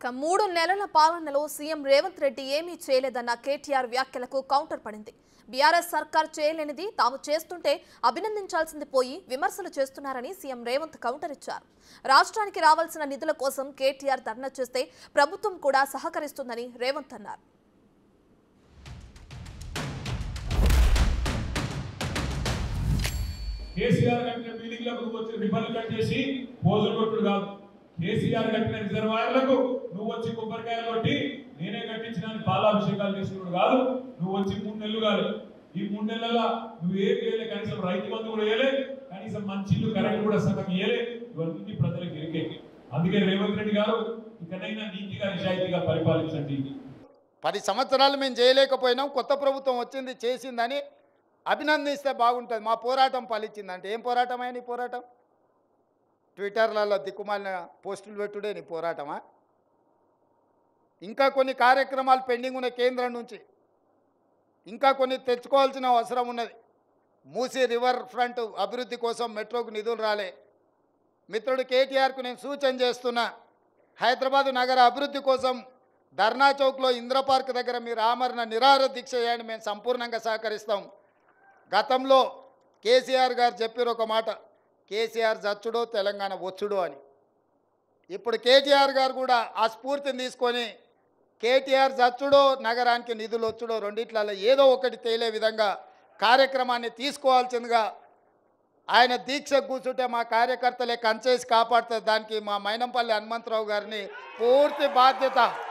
ఇక మూడు నెలల పాలనలో సీఎం రేవంత్ రెడ్డి ఏమీ చేయలేదన్న కేటీఆర్ వ్యాఖ్యలకు కౌంటర్ పడింది బీఆర్ఎస్ సర్కార్ చేయలేనిది తాము చేస్తుంటే అభినందించాల్సింది పోయి విమర్శలు చేస్తున్నారని సీఎం రేవంత్ కౌంటర్ ఇచ్చారు రాష్ట్రానికి రావాల్సిన నిధుల కోసం కేటీఆర్ ధర్నా చేస్తే ప్రభుత్వం కూడా సహకరిస్తుందని రేవంత్ అన్నారు కేసీఆర్ కట్టిన బిల్డింగ్లకు నువ్వు వచ్చి రిబ్బన్లు కట్ చేసి పోజులు కొట్టుడు కాదు కేసీఆర్ కట్టిన రిజర్వాయర్లకు నువ్వు వచ్చి కొబ్బరికాయలు కొట్టి నేనే కట్టించిన పాలాభిషేకాలు చేసుకున్నాడు కాదు నువ్వు వచ్చి మూడు నెలలు కాదు ఈ మూడు నెలల నువ్వు ఏం చేయలే కనీసం రైతు బంధు కూడా వేయలే కనీసం మంచిలు కరెంట్ కూడా సగం ఇయ్యలే ఇవన్నీ ప్రజలకు ఎరికే అందుకే రేవంత్ రెడ్డి గారు ఇకనైనా నీతిగా నిజాయితీగా పరిపాలించండి పది సంవత్సరాలు మేము చేయలేకపోయినాం కొత్త ప్రభుత్వం వచ్చింది చేసిందని అభినందిస్తే బాగుంటుంది మా పోరాటం ఫలించిందంటే ఏం పోరాటం నీ పోరాటం ట్విట్టర్లలో దిక్కుమాలిన పోస్టులు పెట్టుడే నీ పోరాటమా ఇంకా కొన్ని కార్యక్రమాలు పెండింగ్ ఉన్న కేంద్రం నుంచి ఇంకా కొన్ని తెచ్చుకోవాల్సిన అవసరం ఉన్నది మూసీ రివర్ ఫ్రంట్ అభివృద్ధి కోసం మెట్రోకు నిధులు రాలే మిత్రుడు కేటీఆర్కు నేను సూచన చేస్తున్నా హైదరాబాద్ నగర అభివృద్ధి కోసం ధర్నా చౌక్లో ఇంద్ర పార్క్ దగ్గర మీరు ఆమరణ నిరాహార దీక్ష చేయండి మేము సంపూర్ణంగా సహకరిస్తాం గతంలో కేసీఆర్ గారు చెప్పారు ఒక మాట కేసీఆర్ జచ్చుడో తెలంగాణ వచ్చుడో అని ఇప్పుడు కేటీఆర్ గారు కూడా ఆ స్ఫూర్తిని తీసుకొని కేటీఆర్ జచ్చుడో నగరానికి నిధులు వచ్చుడో రెండిట్లలో ఏదో ఒకటి తేలే విధంగా కార్యక్రమాన్ని తీసుకోవాల్సిందిగా ఆయన దీక్ష కూర్చుంటే మా కార్యకర్తలే కంచేసి కాపాడుతుంది దానికి మా మైనంపల్లి హనుమంతరావు గారిని పూర్తి బాధ్యత